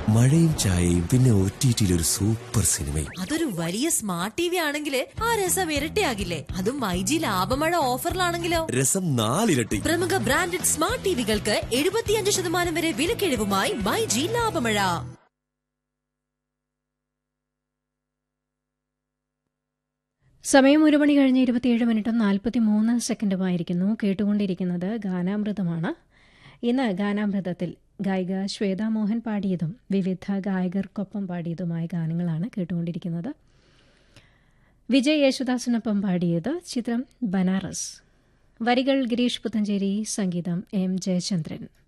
മഴയും ചായയും പിന്നെ ഒ ടി ടിയിൽ ഒരു സൂപ്പർ സിനിമയും അതൊരു വലിയ സ്മാർട്ട് ടി വി ആണെങ്കിൽ ആ രസം ഇരട്ടിയാകില്ലേ അതും മൈജി ലാഭമഴ ഓഫറിലാണെങ്കിലോ രസം നാലിരട്ടി പ്രമുഖ ബ്രാൻഡഡ് സ്മാർട്ട് ടിവികൾക്ക് എഴുപത്തിയഞ്ച് ശതമാനം വരെ വിലക്കിഴിവുമായി മൈജി ലാഭമഴ സമയം ഒരു മണി കഴിഞ്ഞ് ഇരുപത്തിയേഴ് മിനിറ്റും നാൽപ്പത്തി മൂന്ന് സെക്കൻഡുമായിരിക്കുന്നു കേട്ടുകൊണ്ടിരിക്കുന്നത് ഗാനാമൃതമാണ് ഇന്ന് ഗാനാമൃതത്തിൽ ഗായിക ശ്വേതാ മോഹൻ പാടിയതും വിവിധ ഗായകർക്കൊപ്പം പാടിയതുമായ ഗാനങ്ങളാണ് കേട്ടുകൊണ്ടിരിക്കുന്നത് വിജയ് യേശുദാസിനൊപ്പം പാടിയത് ചിത്രം ബനാറസ് വരികൾ ഗിരീഷ് പുത്തഞ്ചേരി സംഗീതം എം ജയചന്ദ്രൻ